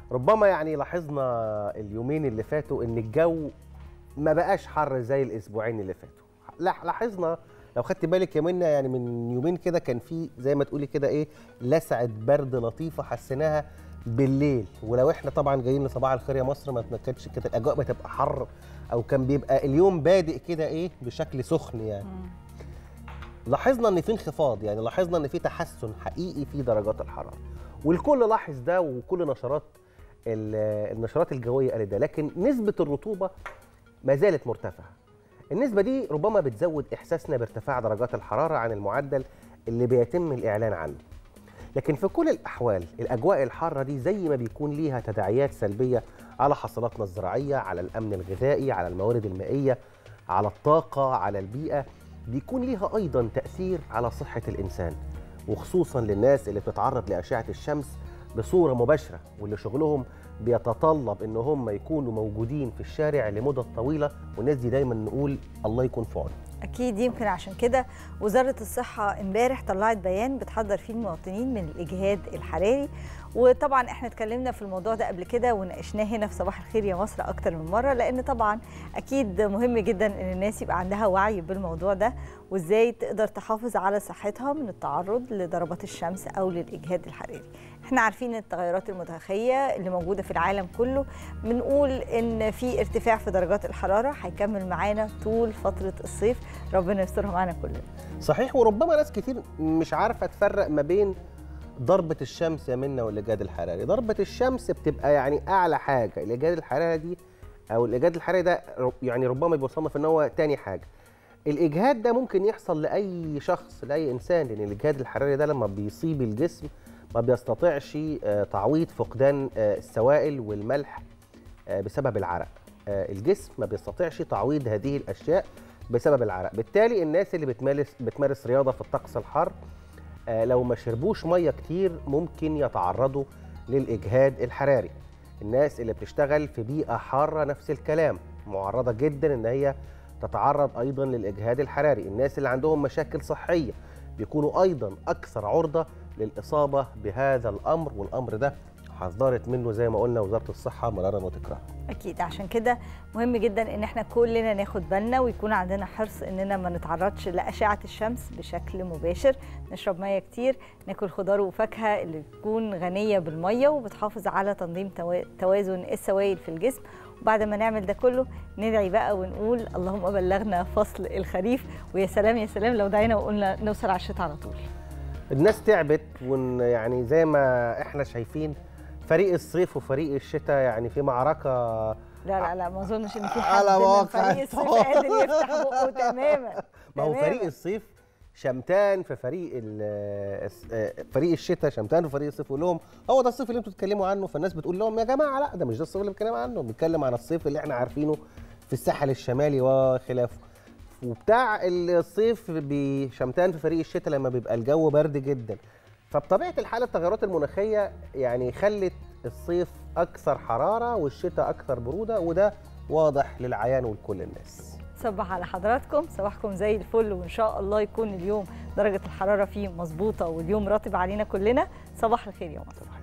ربما يعني لاحظنا اليومين اللي فاتوا ان الجو ما بقاش حر زي الاسبوعين اللي فاتوا لا لاحظنا لو خدت بالك يا منى يعني من يومين كده كان في زي ما تقولي كده ايه لسعه برد لطيفه حسيناها بالليل ولو احنا طبعا جايين لصباح الخير يا مصر ما كانتش كده الاجواء بتبقى حر او كان بيبقى اليوم بادئ كده ايه بشكل سخن يعني لاحظنا ان في انخفاض يعني لاحظنا ان في تحسن حقيقي في درجات الحراره والكل لاحظ ده وكل نشرات ال- النشرات الجويه قالت ده لكن نسبه الرطوبه ما زالت مرتفعه النسبه دي ربما بتزود احساسنا بارتفاع درجات الحراره عن المعدل اللي بيتم الاعلان عنه لكن في كل الاحوال الاجواء الحاره دي زي ما بيكون ليها تداعيات سلبيه على حصيلاتنا الزراعيه على الامن الغذائي على الموارد المائيه على الطاقه على البيئه بيكون ليها ايضا تاثير على صحه الانسان وخصوصا للناس اللي بتتعرض لاشعه الشمس بصوره مباشره واللي شغلهم بيتطلب ان هم يكونوا موجودين في الشارع لمدة طويله والناس دي دايما نقول الله يكون في عونه اكيد يمكن عشان كده وزاره الصحه امبارح طلعت بيان بتحذر فيه المواطنين من الاجهاد الحراري وطبعا احنا اتكلمنا في الموضوع ده قبل كده وناقشناه هنا في صباح الخير يا مصر اكتر من مره لان طبعا اكيد مهم جدا ان الناس يبقى عندها وعي بالموضوع ده وازاي تقدر تحافظ على صحتها من التعرض لضربات الشمس او للاجهاد الحراري احنا عارفين التغيرات المناخيه اللي موجوده في العالم كله بنقول ان في ارتفاع في درجات الحراره هيكمل معانا طول فتره الصيف ربنا يسترها معانا كلنا صحيح وربما ناس كتير مش عارفه تفرق ما بين ضربة الشمس يا منا والإيجاد الحراري، ضربة الشمس بتبقى يعني أعلى حاجة، الإيجاد الحراري دي أو الإيجاد الحراري ده ر- يعني ربما بيصنف إن هو تاني حاجة. الإجهاد ده ممكن يحصل لأي شخص لأي إنسان لأن الإجهاد الحراري ده لما بيصيب الجسم ما بيستطيعش آه، تعويض فقدان آه، السوائل والملح آه، بسبب العرق. آه، الجسم ما بيستطيعش تعويض هذه الأشياء بسبب العرق، بالتالي الناس اللي بتمارس بتمارس رياضة في الطقس الحار آه، لو ما شربوش ميه كتير ممكن يتعرضوا للاجهاد الحراري الناس اللي بتشتغل في بيئه حاره نفس الكلام معرضه جدا ان هي تتعرض ايضا للاجهاد الحراري الناس اللي عندهم مشاكل صحيه بيكونوا ايضا اكثر عرضه للاصابه بهذا الامر والامر ده حذرت منه زي ما قلنا وزاره الصحه مرارا وتكرارا اكيد عشان كده مهم جدا ان احنا كلنا ناخد بالنا ويكون عندنا حرص اننا ما نتعرضش لاشعه الشمس بشكل مباشر نشرب ميه كتير ناكل خضار وفاكهه اللي تكون غنيه بالميه وبتحافظ على تنظيم توا- توازن السوائل في الجسم وبعد ما نعمل ده كله ندعي بقى ونقول اللهم بلغنا فصل الخريف ويا سلام يا سلام لو دعينا وقلنا نوصل على الشتاء على طول الناس تعبت وان يعني زي ما احنا شايفين فريق الصيف وفريق الشتاء يعني في معركه لا لا لا ما اظنش ان في على حد من واقع فريق الصيف التواصل. قادر يفتح بقه تماما ما هو تماماً. فريق الصيف شمتان في فريق ال- الس- آه، فريق الشتاء شمتان في فريق الصيف يقول لهم هو ده الصيف اللي انتوا بتتكلموا عنه فالناس بتقول لهم يا جماعه لا ده مش ده الصيف اللي بنتكلم عنه بنتكلم عن الصيف اللي احنا عارفينه في الساحل الشمالي وخلافه وبتاع الصيف بشمتان في فريق الشتاء لما بيبقى الجو برد جدا فبطبيعه الحال التغيرات المناخيه يعني خلت الصيف اكثر حراره والشتاء اكثر بروده وده واضح للعيان ولكل الناس صبح على حضراتكم صباحكم زي الفل وان شاء الله يكون اليوم درجه الحراره فيه مظبوطه واليوم راتب علينا كلنا صباح الخير يا مصر